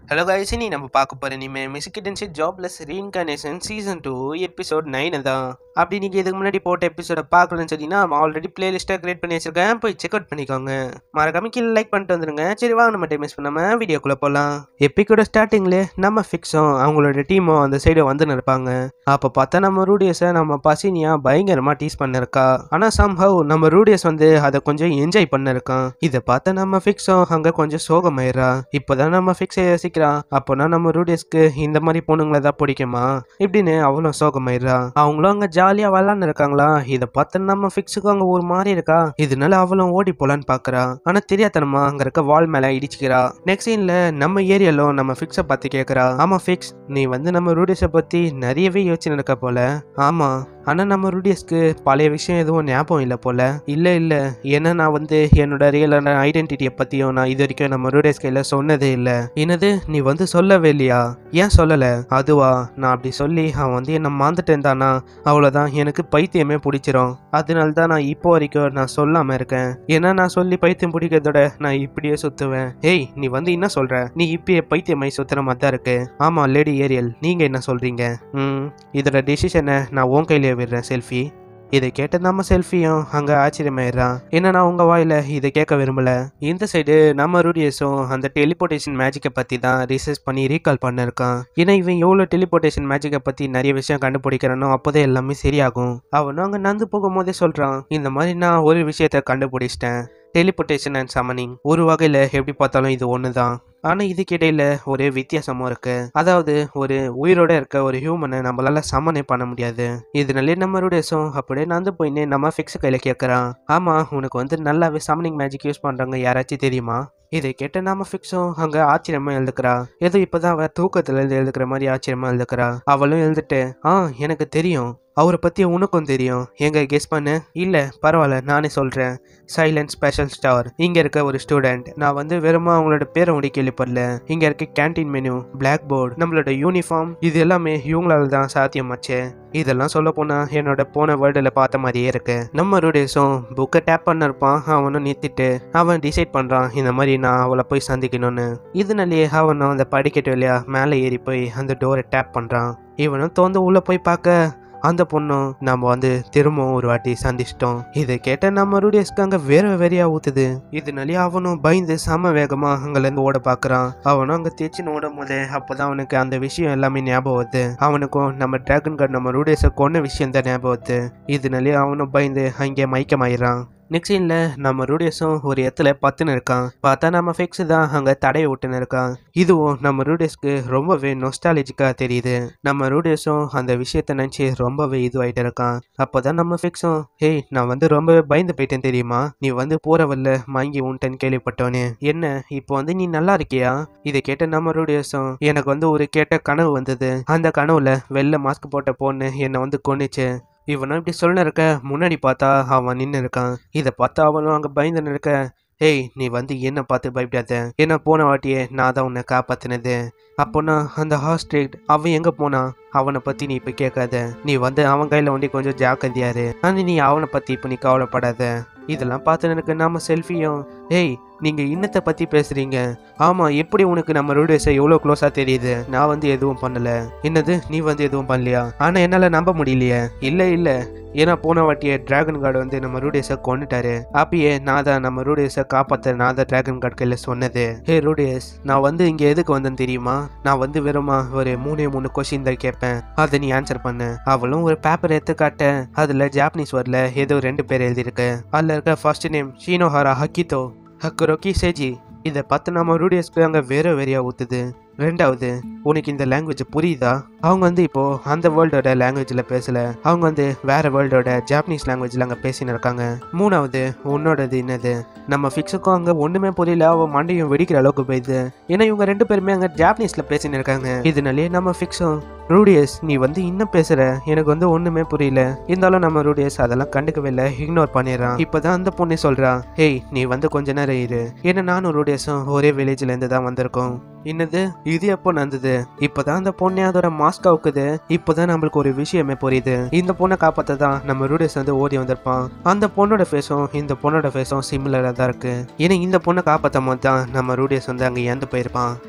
hello guys இனி நம்ம பார்க்க போகிற இனிமே மிஸ்கிட்டன்ஷிப் jobless reincarnation season two episode nine தான் அப்படி நீங்கள் இதுக்கு முன்னாடி போட்ட எபிசோட பார்க்கலன்னு சொன்னீங்கன்னா ஆல்ரெடி பிளேலிஸ்ட்டாக கிரியேட் பண்ணி வச்சிருக்கேன் போய் செக் அவுட் பண்ணிக்கோங்க மறக்காம கீழே லைக் பண்ணிட்டு வந்துருங்க சரி வாங்க நம்ம டைம் மிஸ் பண்ணாமல் வீடியோக்குள்ளே போகலாம் எப்பிக்கோட ஸ்டார்டிங்லே நம்ம ஃபிக்ஸும் அவங்களோட டீமும் அந்த சைடு வந்து நிற்பாங்க அப்போ பார்த்தா நம்ம ரூடியஸை நம்ம பசினியா பயங்கரமாக டீஸ் பண்ணிருக்கா ஆனால் சம்ஹவ் நம்ம ரூடியஸ் வந்து அதை கொஞ்சம் என்ஜாய் பண்ணிருக்கான் இதை பார்த்தா நம்ம ஃபிக்ஸும் அங்கே கொஞ்சம் சோகமாயிரா இப்போதான் நம்ம ஃபிக்ஸை யோசிக்கிறான் அப்போனா நம்ம ரூடியஸ்க்கு இந்த மாதிரி பொண்ணுங்களை தான் பிடிக்குமா இப்படின்னு அவளும் சோகமாயிரா அவங்களும் அங்கே ஜாலியாக விளாண்டு இருக்காங்களா இதை பார்த்து நம்ம ஃபிக்ஸுக்கு அங்கே ஒரு மாதிரி இருக்கா இதனால அவளும் ஓடி போலான்னு பார்க்கறா ஆனால் தெரியாதனமா அங்கே இருக்க வால் மேலே இடிச்சுக்கிறா நெக்ஸ்ட் சீனில் நம்ம ஏரியாலும் நம்ம ஃபிக்ஸை பார்த்து கேட்குறா ஆமா ஃபிக்ஸ் நீ வந்து நம்ம ரூடியஸை பற்றி நிறையவே யோசிச்சு இருக்க போல ஆமா ஆனால் நம்ம ரூடியஸ்க்கு பழைய விஷயம் எதுவும் ஞாபகம் இல்லை போல இல்லை இல்லை ஏன்னா நான் வந்து என்னோட ரியலான ஐடென்டிட்டியை பற்றியும் நான் இது வரைக்கும் நம்ம ரூடியஸ் கையில் சொன்னதே இல்லை என்னது நீ வந்து சொல்லவே இல்லையா ஏன் சொல்லலை அதுவா நான் அப்படி சொல்லி அவன் வந்து என்னை மாந்துட்டேன் தானா அவ்வளோதான் எனக்கு பைத்தியமே பிடிச்சிரும் அதனால தான் நான் இப்போ வரைக்கும் நான் சொல்லாமல் இருக்கேன் ஏன்னா நான் சொல்லி பைத்தியம் பிடிக்கிறதோட நான் இப்படியே சுற்றுவேன் ஏய் நீ வந்து என்ன சொல்கிற நீ இப்பயே பைத்தியமாய் சுற்றுற மாதிரி தான் இருக்கு ஆமாம் லேடி ஏரியல் நீங்கள் என்ன சொல்கிறீங்க ம் இதோட டெசிஷனை நான் உன் கையிலே விடுறேன் செல்ஃபி இதை கேட்ட நம்ம செல்ஃபியும் அங்கே ஆச்சரியமாயிடுறான் ஏன்னா நான் உங்கள் வாயில் இதை கேட்க விரும்பல இந்த சைடு நம்ம ரூடியஸும் அந்த டெலிபோர்டேஷன் மேஜிக்கை பற்றி தான் ரிசர்ச் பண்ணி ரீகால் பண்ணிருக்கான் ஏன்னா இவன் எவ்வளோ டெலிபோர்டேஷன் மேஜிக்கை பற்றி நிறைய விஷயம் கண்டுபிடிக்கிறானோ அப்போதே எல்லாமே சரியாகும் அவனும் அங்கே நந்து போகும்போதே சொல்கிறான் இந்த மாதிரி நான் ஒரு விஷயத்த கண்டுபிடிச்சிட்டேன் டெலிபோர்டேஷன் அண்ட் சமனிங் ஒரு வகையில் எப்படி பார்த்தாலும் இது ஒன்று தான் ஆனால் இதுக்கிடையில் ஒரு வித்தியாசமும் இருக்கு அதாவது ஒரு உயிரோட இருக்க ஒரு ஹியூமனை நம்மளால சமனே பண்ண முடியாது இதனாலே நம்ம ரூடேஸும் அப்படியே நடந்து போயின்னு நம்ம ஃபிக்ஸ் கையில் கேட்குறான் ஆமாம் உனக்கு வந்து நல்லாவே சமனிங் மேஜிக் யூஸ் பண்ணுறாங்க யாராச்சும் தெரியுமா இதை கேட்ட நாம ஃபிக்ஸும் அங்கே ஆச்சரியமா எழுதுக்கிறா ஏதோ இப்போதான் அவ தூக்கத்துல இருந்து எழுதுக்கிற மாதிரி ஆச்சரியமா எழுதுக்கிறா அவளும் எழுதுட்டு ஆ எனக்கு தெரியும் அவரை பற்றி உனக்கும் தெரியும் எங்க கெஸ் பண்ணு இல்லை பரவாயில்ல நானே சொல்கிறேன் சைலண்ட் ஸ்பெஷல் ஸ்டார் இங்கே இருக்க ஒரு ஸ்டூடெண்ட் நான் வந்து வெறுமா அவங்களோட பேரை முடி கேள்விப்படல இங்கே இருக்க கேன்டீன் மெனு பிளாக் போர்டு நம்மளோட யூனிஃபார்ம் இது எல்லாமே இவங்களால தான் சாத்தியமாச்சு இதெல்லாம் சொல்ல போனா என்னோட போன வேர்ல்டில் பார்த்த மாதிரியே இருக்கு நம்ம ரூடேஸும் புக்கை டேப் பண்ணிருப்பான் அவனும் நிறுத்திட்டு அவன் டிசைட் பண்ணுறான் இந்த மாதிரி நான் அவளை போய் சந்திக்கணும்னு இதனாலேயே அவனும் அந்த படிக்கட்டு வழியா மேலே ஏறி போய் அந்த டோரை டேப் பண்ணுறான் இவனும் தோந்து உள்ளே போய் பார்க்க அந்த பொண்ணும் நம்ம வந்து திரும்பவும் ஒரு வாட்டி சந்திச்சிட்டோம் இதை கேட்ட நம்ம ரூடியஸ்க்கு அங்க வேற வெறியா ஊத்துது இதனாலே அவனும் பயந்து சம வேகமா அங்கிருந்து ஓட பாக்குறான் அவனும் அங்க தேய்ச்சின்னு ஓடும் போது அப்பதான் அவனுக்கு அந்த விஷயம் எல்லாமே ஞாபகம் வருது அவனுக்கும் நம்ம டிராகன் கார்டு நம்ம ரூடியஸை கொன்ன விஷயம் தான் ஞாபகம் வருது இதனாலே அவனும் பயந்து அங்கே மயக்கமாயிடுறான் நெக்ஸ்ட் சீனில் நம்ம ரூடியஸும் ஒரு இடத்துல பத்துன்னு இருக்கான் பார்த்தா நம்ம ஃபிக்ஸ் தான் அங்கே தடையை விட்டுன்னு இருக்கான் இதுவும் நம்ம ரூடியஸ்க்கு ரொம்பவே நொஸ்டாலஜிக்காக தெரியுது நம்ம ரூடியஸும் அந்த விஷயத்த நினச்சி ரொம்பவே இதுவாயிட்டு இருக்கான் அப்போ தான் நம்ம ஃபிக்ஸும் ஹேய் நான் வந்து ரொம்பவே பயந்து போயிட்டேன் தெரியுமா நீ வந்து போறவல்ல மங்கி உன்ட்டேன்னு கேள்விப்பட்டவனே என்ன இப்போ வந்து நீ நல்லா இருக்கியா இதை கேட்ட நம்ம ரூடியஸும் எனக்கு வந்து ஒரு கேட்ட கனவு வந்தது அந்த கனவுல வெள்ளை மாஸ்க் போட்ட பொண்ணு என்னை வந்து கொன்னுச்சு இவனும் இப்படி சொல்ல இருக்க முன்னாடி பார்த்தா அவன் நின்று இருக்கான் இதை பார்த்தா அவனும் அங்கே பயந்து இருக்க ஏய் நீ வந்து என்ன பார்த்து பயப்படாத ஏன்னா போன வாட்டியே நான் தான் உன்னை காப்பாத்தினது அப்போனா அந்த ஹாஸ்ட்ரேட் அவன் எங்கே போனான் அவனை பற்றி நீ இப்போ கேட்காத நீ வந்து அவன் கையில் ஒண்டி கொஞ்சம் ஜாக்கிரதையாரு ஆனால் நீ அவனை பற்றி இப்போ நீ கவலைப்படாத இதெல்லாம் பார்த்து எனக்கு நாம செல்ஃபியும் ஏய் நீங்க இன்னத்தை பத்தி பேசுறீங்க ஆமா எப்படி உனக்கு நம்ம ரூடேஸை எவ்வளவு க்ளோஸா தெரியுது நான் வந்து எதுவும் பண்ணல என்னது நீ வந்து எதுவும் பண்ணலையா ஆனா என்னால நம்ப முடியலையே இல்ல இல்ல ஏன்னா போன வாட்டியே டிராகன் கார்டு வந்து நம்ம ரூடேஸை கொண்டுட்டாரு அப்பயே நான் தான் நம்ம ரூடேஸை காப்பாத்த நான் தான் டிராகன் கார்டு கையில சொன்னது ஹே ரூடேஸ் நான் வந்து இங்க எதுக்கு வந்தேன்னு தெரியுமா நான் வந்து வெறுமா ஒரு மூணே மூணு கொஸ்டின் தான் கேட்பேன் அதை நீ ஆன்சர் பண்ணு அவளும் ஒரு பேப்பர் எடுத்து காட்ட அதுல ஜாப்பனீஸ் வேர்ட்ல ஏதோ ரெண்டு பேர் எழுதியிருக்கு அதுல இருக்க ஃபர்ஸ்ட் நேம் ஷீனோஹாரா ஹக்கிதோ ஹக்குரோக்கி சேஜி இதை பார்த்து நம்ம ரூடியஸ்க்கு அங்கே வேற வெறியா ஊத்துது ரெண்டாவது உனக்கு இந்த லாங்குவேஜ் புரியுதா அவங்க வந்து இப்போ அந்த வேர்ல்டோட லாங்குவேஜில் பேசல அவங்க வந்து வேற வேர்ல்டோட ஜாப்பனீஸ் லாங்குவேஜில் அங்கே பேசின்னு இருக்காங்க மூணாவது உன்னோடது என்னது நம்ம ஃபிக்ஸுக்கும் அங்கே ஒன்றுமே புரியல அவன் மண்டையும் வெடிக்கிற அளவுக்கு போயிடுது ஏன்னா இவங்க ரெண்டு பேருமே அங்கே ஜாப்பனீஸில் பேசின்னு இருக்காங்க இதனாலே நம்ம ஃபிக்ஸும் ரூடியஸ் நீ வந்து இன்னும் பேசுற எனக்கு வந்து ஒண்ணுமே புரியல இருந்தாலும் நம்ம ரூடியஸ் அதெல்லாம் கண்டுக்கவே இல்லை இக்னோர் பண்ணிடுறான் இப்பதான் அந்த பொண்ணு சொல்றா ஹேய் நீ வந்து கொஞ்ச நேரம் இரு ஏன்னா நானும் ரூடியஸும் ஒரே வில்லேஜ்ல இருந்து தான் வந்திருக்கோம் என்னது இது எப்போ நடந்தது இப்பதான் அந்த பொண்ணு அதோட மாஸ்க் அவுக்குது இப்பதான் நம்மளுக்கு ஒரு விஷயமே புரியுது இந்த பொண்ணை காப்பாத்த தான் நம்ம ரூடியஸ் வந்து ஓடி வந்திருப்பான் அந்த பொண்ணோட ஃபேஸும் இந்த பொண்ணோட ஃபேஸும் சிமிலரா தான் இருக்கு ஏன்னா இந்த பொண்ணை காப்பாற்றும் போது தான் நம்ம ரூடியஸ் வந்து அங்கே இறந்து போயிருப்பான்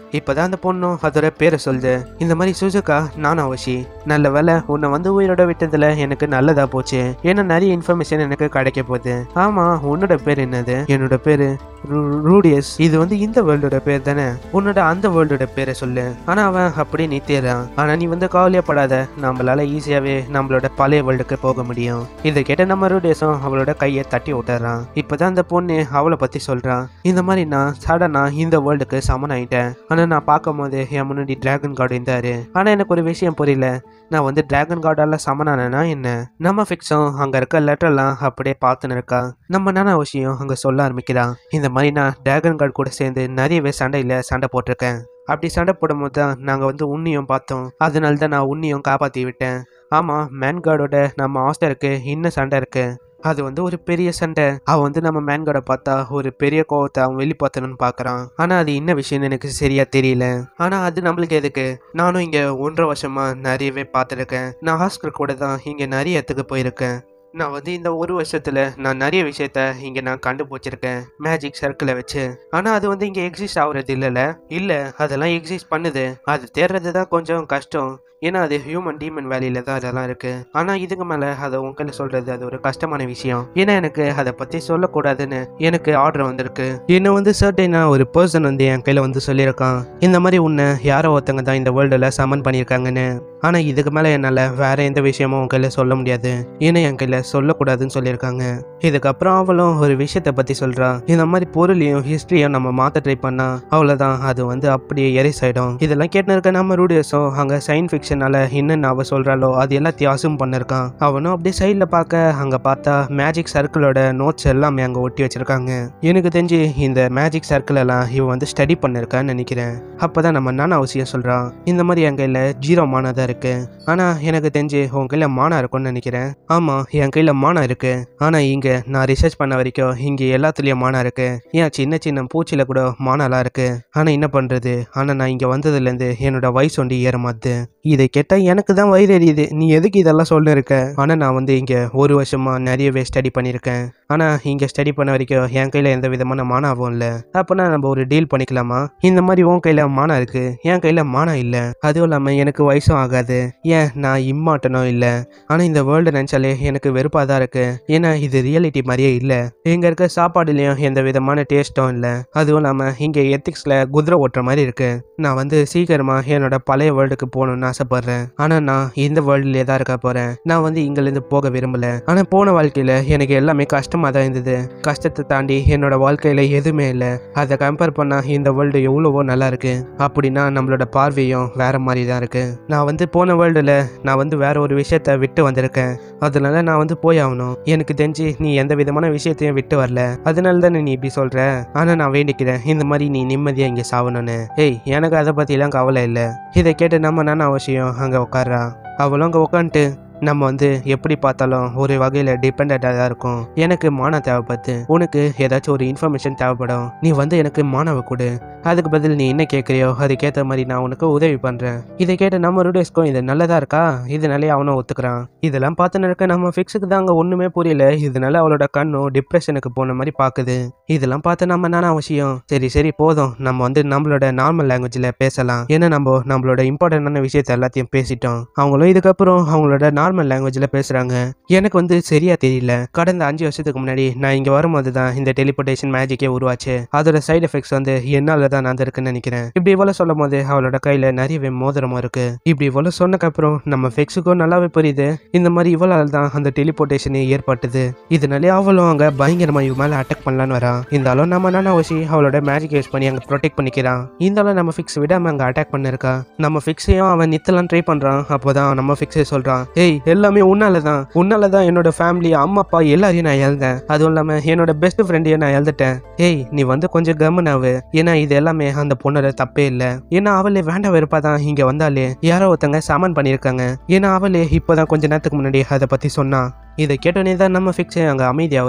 இப்பதான் அந்த பொண்ணும் அதோட பேரை சொல்லுது இந்த மாதிரி சுசுகா நானாவஷி நல்ல வேலை உன்னை வந்து உயிரோட விட்டதுல எனக்கு நல்லதா போச்சு ஏன்னா நிறைய இன்ஃபர்மேஷன் எனக்கு கிடைக்க போகுது ஆமா உன்னோட பேர் என்னது என்னோட பேரு ரூ- ரூடியஸ் இது வந்து இந்த வேர்ல்டோட பேர் தானே உன்னோட அந்த வேர்ல்டோட பேரை சொல்லு ஆனா அவன் அப்படியே நித்தியறான் ஆனா நீ வந்து கவலையப்படாத நம்மளால ஈஸியாவே நம்மளோட பழைய வேர்ல்டுக்கு போக முடியும் இதை கேட்ட நம்ம ரூடியஸும் அவளோட கையை தட்டி விட்டுறான் இப்பதான் அந்த பொண்ணு அவளை பத்தி சொல்றான் இந்த மாதிரி நான் சடனா இந்த வேர்ல்டுக்கு சமன் ஆயிட்டேன் ஆனா நான் பார்க்கும் போது என் முன்னாடி டிராகன் கார்டு இருந்தாரு ஆனா எனக்கு ஒரு விஷயம் புரியல நான் வந்து டிராகன் கார்டால சமனானனா என்ன நம்ம ஃபிக்ஸும் அங்க இருக்க லெட்டர்லாம் அப்படியே பார்த்துன்னு இருக்கா நம்ம நானா விஷயம் அங்க சொல்ல ஆரம்பிக்கிறான் இந்த மாதிரி நான் டிராகன் கார்டு கூட சேர்ந்து நிறையவே சண்டையில சண்டை போட்டிருக்கேன் அப்படி சண்டை போடும்போது தான் நாங்கள் வந்து உன்னியும் பார்த்தோம் அதனால தான் நான் உன்னியும் காப்பாற்றி விட்டேன் ஆமாம் மேன்கார்டோட நம்ம ஹாஸ்டலுக்கு இன்னும் சண்டை இருக்கு அது வந்து ஒரு பெரிய சண்டை அவன் வந்து நம்ம மேன்கார்டை பார்த்தா ஒரு பெரிய கோவத்தை அவன் வெளிப்பாத்தணும்னு பார்க்குறான் ஆனால் அது என்ன விஷயம்னு எனக்கு சரியா தெரியல ஆனால் அது நம்மளுக்கு எதுக்கு நானும் இங்கே ஒன்றரை வருஷமா நிறையவே பார்த்துருக்கேன் நான் ஹாஸ்டல் கூட தான் இங்கே நிறைய இடத்துக்கு போயிருக்கேன் நான் வந்து இந்த ஒரு வருஷத்துல நான் நிறைய விஷயத்த இங்க நான் கண்டுபிடிச்சிருக்கேன் மேஜிக் சர்க்கிளை வச்சு ஆனா அது வந்து இங்க எக்ஸிஸ்ட் ஆகுறது இல்லைல்ல இல்ல அதெல்லாம் எக்ஸிஸ்ட் பண்ணுது அது தேடுறது தான் கொஞ்சம் கஷ்டம் ஏன்னா அது ஹியூமன் டீமன் வேலையில தான் அதெல்லாம் இருக்கு ஆனா இதுக்கு மேல அதை உங்களை சொல்றது அது ஒரு கஷ்டமான விஷயம் ஏன்னா எனக்கு அதை பத்தி சொல்லக்கூடாதுன்னு எனக்கு ஆர்டர் வந்திருக்கு என்ன வந்து சர்டைனா ஒரு பர்சன் வந்து என் கையில வந்து சொல்லியிருக்கான் இந்த மாதிரி உன்னை யாரோ ஒருத்தங்க தான் இந்த வேர்ல்டுல சமன் பண்ணியிருக்காங்கன்னு ஆனா இதுக்கு மேல என்னால வேற எந்த விஷயமும் உன் கையில சொல்ல முடியாது ஏன்னா என் கையில சொல்லக்கூடாதுன்னு சொல்லியிருக்காங்க இதுக்கப்புறம் அவளும் ஒரு விஷயத்த பத்தி சொல்றா இந்த மாதிரி பொருளையும் ஹிஸ்டரியும் நம்ம மாத்த ட்ரை பண்ணா அவ்வளவுதான் அது வந்து அப்படியே எரேஸ் ஆயிடும் இதெல்லாம் கேட்டு இருக்க நம்ம ரூடியஸும் அங்க சயின்ஸ் ஃபிக்ஷனால என்னென்ன அவ சொல்றாளோ அது எல்லாத்தையும் அசும் பண்ணிருக்கான் அவனும் அப்படியே சைட்ல பார்க்க அங்க பார்த்தா மேஜிக் சர்க்கிளோட நோட்ஸ் எல்லாமே அங்க ஒட்டி வச்சிருக்காங்க எனக்கு தெரிஞ்சு இந்த மேஜிக் சர்க்கிள் எல்லாம் இவன் வந்து ஸ்டடி பண்ணிருக்கான்னு நினைக்கிறேன் அப்பதான் நம்ம நானா அவசியம் சொல்றான் இந்த மாதிரி என் கையில ஜீரோ மானா தான் இருக்கு ஆனா எனக்கு தெரிஞ்சு உன் கையில மானா இருக்கும்னு நினைக்கிறேன் ஆமா என் கையில மானா இருக்கு ஆனா இங்க நான் ரிசர்ச் பண்ண வரைக்கும் இங்க எல்லாத்துலயும் மானா இருக்கு ஏன் சின்ன சின்ன பூச்சியில கூட மானாலாம் இருக்கு ஆனா என்ன பண்றது ஆனா நான் இங்க வந்ததுல இருந்து என்னோட வயசு ஒண்டி ஏற மாத்து இதை கேட்டா எனக்கு தான் வயிறு எரியுது நீ எதுக்கு இதெல்லாம் சொல்ல இருக்க ஆனா நான் வந்து இங்க ஒரு வருஷமா நிறையவே ஸ்டடி பண்ணியிருக்கேன் ஆனா இங்க ஸ்டடி பண்ண வரைக்கும் என் கையில எந்த விதமான மானாவும் இல்ல அப்பனா நம்ம ஒரு டீல் பண்ணிக்கலாமா இந்த மாதிரி உன் கையில மானா இருக்கு என் கையில மானா இல்ல அதுவும் இல்லாம எனக்கு வயசும் ஆகாது ஏன் நான் இம்மாட்டனும் இல்ல ஆனா இந்த வேர்ல்டு நினைச்சாலே எனக்கு வெறுப்பா தான் இருக்கு ஏன்னா இது ரியாலிட்டி மாதிரியே இல்ல இங்க இருக்க சாப்பாடுலயும் எந்த விதமான டேஸ்டும் இல்ல அதுவும் இல்லாம இங்க எத்திக்ஸ்ல குதிரை ஓட்டுற மாதிரி இருக்கு நான் வந்து சீக்கிரமா என்னோட பழைய வேர்ல்டுக்கு போகணும்னு ஆசைப்படுறேன் ஆனா நான் இந்த வேர்ல்டுலயே தான் இருக்க போறேன் நான் வந்து இங்க இருந்து போக விரும்பல ஆனா போன வாழ்க்கையில எனக்கு எல்லாமே கஷ்டமா தான் இருந்தது கஷ்டத்தை தாண்டி என்னோட வாழ்க்கையில எதுவுமே இல்லை அதை கம்பேர் பண்ணா இந்த வேர்ல்டு எவ்வளவோ நல்லா இருக்கு அப்படின்னா நம்மளோட பார்வையும் வேற மாதிரி தான் இருக்கு நான் வந்து போன வேர்ல்டுல நான் வந்து வேற ஒரு விஷயத்த விட்டு வந்திருக்கேன் அதனால நான் வந்து போய் ஆகணும் எனக்கு தெரிஞ்சு நீ எந்த விதமான விஷயத்தையும் விட்டு வரல அதனால தானே நீ இப்படி சொல்ற ஆனா நான் வேண்டிக்கிறேன் இந்த மாதிரி நீ நிம்மதியா இங்க சாவணும்னு ஏய் எனக்கு அதை பத்திலாம் கவலை இல்லை இதை கேட்டு நம்ம நான அவசியம் அங்க உட்கார்றா அவளும் அங்க உட்காந்துட்டு நம்ம வந்து எப்படி பார்த்தாலும் ஒரு வகையில் டிபெண்ட்டாக தான் இருக்கும் எனக்கு மானம் தேவைப்படுது உனக்கு ஏதாச்சும் ஒரு இன்ஃபர்மேஷன் தேவைப்படும் நீ வந்து எனக்கு மானவை கொடு அதுக்கு பதில் நீ என்ன கேட்குறியோ அதுக்கேற்ற மாதிரி நான் உனக்கு உதவி பண்ணுறேன் இதை கேட்ட நம்ம ருடேஸ்க்கும் இது நல்லதா இருக்கா இதனாலே அவனும் ஒத்துக்கிறான் இதெல்லாம் பார்த்து நடக்க நம்ம ஃபிக்ஸுக்கு தான் அங்கே ஒன்றுமே புரியல இதனால அவளோட கண்ணும் டிப்ரெஷனுக்கு போன மாதிரி பார்க்குது இதெல்லாம் பார்த்து நம்ம என்னென்ன அவசியம் சரி சரி போதும் நம்ம வந்து நம்மளோட நார்மல் லாங்குவேஜில் பேசலாம் ஏன்னா நம்ம நம்மளோட இம்பார்ட்டண்டான விஷயத்த எல்லாத்தையும் பேசிட்டோம் அவங்களும் இதுக்கப்புறம் அவங்களோட நார்மல் லாங்குவேஜில் பேசுகிறாங்க எனக்கு வந்து சரியா தெரியல கடந்த அஞ்சு வருஷத்துக்கு முன்னாடி நான் இங்கே வரும்போது தான் இந்த டெலிபோர்டேஷன் மேஜிக்கே உருவாச்சு அதோட சைடு எஃபெக்ட்ஸ் வந்து என்னால தான் நடந்திருக்குன்னு நினைக்கிறேன் இப்படி இவ்வளோ சொல்லும் போது அவளோட கையில் நிறையவே மோதிரமும் இருக்கு இப்படி இவ்வளோ சொன்னக்கப்புறம் நம்ம ஃபெக்ஸுக்கும் நல்லாவே புரியுது இந்த மாதிரி இவ்வளோ தான் அந்த டெலிபோர்டேஷனே ஏற்பட்டது இதனாலே அவளும் அங்கே பயங்கரமா இவ மேலே அட்டாக் பண்ணலான்னு வரா இருந்தாலும் நம்ம நானா வச்சு அவளோட மேஜிக் யூஸ் பண்ணி அங்கே ப்ரொடெக்ட் பண்ணிக்கிறான் இருந்தாலும் நம்ம ஃபிக்ஸ் விடாம அங்கே அட்டாக் பண்ணிருக்கா நம்ம ஃபிக்ஸையும் அவன் நித்தலாம் ட்ரை பண்ணுறான் அப்போதான் நம்ம ஃபிக்ஸே சொல்கிறான் ஏய் எல்லாமே உன்னால தான் உன்னால தான் என்னோட ஃபேமிலி அம்மா அப்பா எல்லாரையும் நான் இழந்தேன் அதுவும் இல்லாமல் என்னோட பெஸ்ட் ஃப்ரெண்டையும் நான் இழந்துட்டேன் ஏய் நீ வந்து கொஞ்சம் கம்மன் ஆகு ஏன்னா இது எல்லாமே அந்த பொண்ணோட தப்பே இல்லை ஏன்னா அவளே வேண்டாம் வெறுப்பா தான் இங்கே வந்தாலே யாரோ ஒருத்தங்க சாமான் பண்ணியிருக்காங்க ஏன்னா அவளே இப்போதான் கொஞ்ச நேரத்துக்கு முன்னாடி அதை பற்றி சொன்னா இதை கேட்டோன்னே தான் நம்ம ஃபிக்ஸே அங்கே அமைதியாகிறா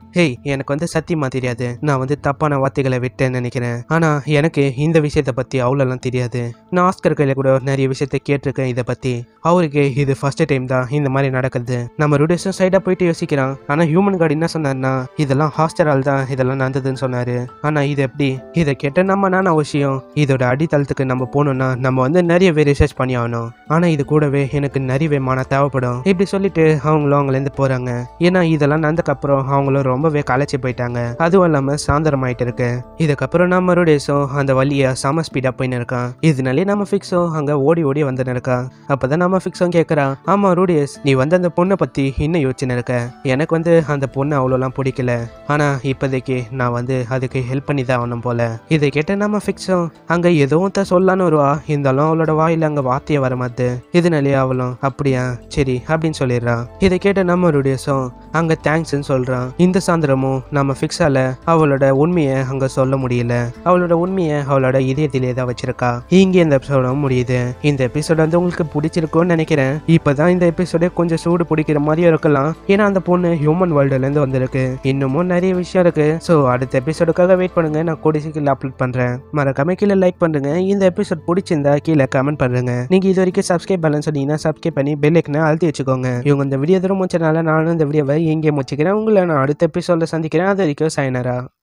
ஹேய் எனக்கு வந்து சத்தியமா தெரியாது நான் வந்து தப்பான வார்த்தைகளை விட்டேன்னு நினைக்கிறேன் ஆனா எனக்கு இந்த விஷயத்தை பத்தி அவ்வளோலாம் தெரியாது நான் ஆஸ்கர் கையில கூட நிறைய விஷயத்த கேட்டிருக்கேன் இதை பத்தி அவருக்கு இது ஃபர்ஸ்ட் டைம் தான் இந்த மாதிரி நடக்குது நம்ம ருடேஷும் சைடா போயிட்டு யோசிக்கிறான் ஆனா ஹியூமன் கார்டு என்ன சொன்னார்னா இதெல்லாம் ஹாஸ்டரால் தான் இதெல்லாம் நடந்ததுன்னு சொன்னாரு ஆனா இது எப்படி இதை கேட்ட நம்ம நான விஷயம் இதோட அடித்தளத்துக்கு நம்ம போகணும்னா நம்ம வந்து நிறையவே ரிசர்ச் பண்ணி ஆகணும் ஆனா இது கூடவே எனக்கு நிறையவே மன தேவைப்படும் இப்படி சொல்லிட்டு அவங்களும் அவங்களேருந்து போறாங்க ஏன்னா இதெல்லாம் நடந்ததுக்கப்புறம் அவங்களும் ரொம்பவே களைச்சி போயிட்டாங்க அதுவும் இல்லாம சாயந்தரம் ஆயிட்டு இருக்கு இதுக்கப்புறம் நம்ம ருடேஸும் அந்த வழியா செம ஸ்பீடா போயின்னு இருக்கான் இதனாலே நம்ம ஃபிக்ஸும் அங்க ஓடி ஓடி வந்துன்னு இருக்கான் அப்பதான் நம்ம ஃபிக்ஸும் கேட்கறான் ஆமா ரூடியஸ் நீ வந்து அந்த பொண்ணை பத்தி இன்னும் யோசிச்சுன்னு இருக்க எனக்கு வந்து அந்த பொண்ணு அவ்வளோலாம் பிடிக்கல ஆனா இப்போதைக்கு நான் வந்து அதுக்கு ஹெல்ப் பண்ணி தான் ஆகணும் போல இதை கேட்ட நம்ம ஃபிக்ஸும் அங்க எதுவும் தான் சொல்லலான்னு வருவா இருந்தாலும் அவளோட வாயில அங்க வார்த்தையே வர மாட்டுது இதனாலேயே அவளும் அப்படியா சரி அப்படின்னு சொல்லிடுறான் இதை கேட்ட நம்ம ரூடியஸும் அங்க தேங்க்ஸ்ன்னு சொல்றான் இந்த சாயந்தரமும் நம்ம ஃபிக்ஸால அவளோட உண்மையை அங்க சொல்ல முடியல அவளோட உண்மையை அவளோட இதயத்திலே தான் வச்சிருக்கா இங்கே இந்த எபிசோட முடியுது இந்த எபிசோட் வந்து உங்களுக்கு பிடிச்சிருக்கும்னு நினைக்கிறேன் இப்பதான் இந்த எபிசோடே கொஞ்சம் சூடு பிடிக்கிற மாதிரியும் இருக்கலாம் ஏன்னா அந்த பொண்ணு ஹியூமன் வேர்ல்டுல இருந்து வந்திருக்கு இன்னமும் நிறைய விஷயம் இருக்கு ஸோ அடுத்த எபிசோடுக்காக வெயிட் பண்ணுங்க நான் கூடி சீக்கிரம் அப்லோட் பண்றேன் மறக்காம கீழே லைக் பண்ணுங்க இந்த எபிசோட் பிடிச்சிருந்தா கீழே கமெண்ட் பண்ணுங்க நீங்க இது வரைக்கும் சப்ஸ்கிரைப் பண்ணலன்னு சொன்னீங்கன்னா சப்ஸ்கிரைப் பண்ணி பெல் ஐக்கனை அழுத்தி வச்சுக்கோங்க இவங்க இந்த வீடியோ தூரம் முடிச்சனால நானும் இந்த வீடியோவை இங்கே முடிச்சுக்கிறேன் உங்களை நான் அடுத்த எபிசோட்ல சந்திக்கிறேன் அது வரைக்கும் சைனரா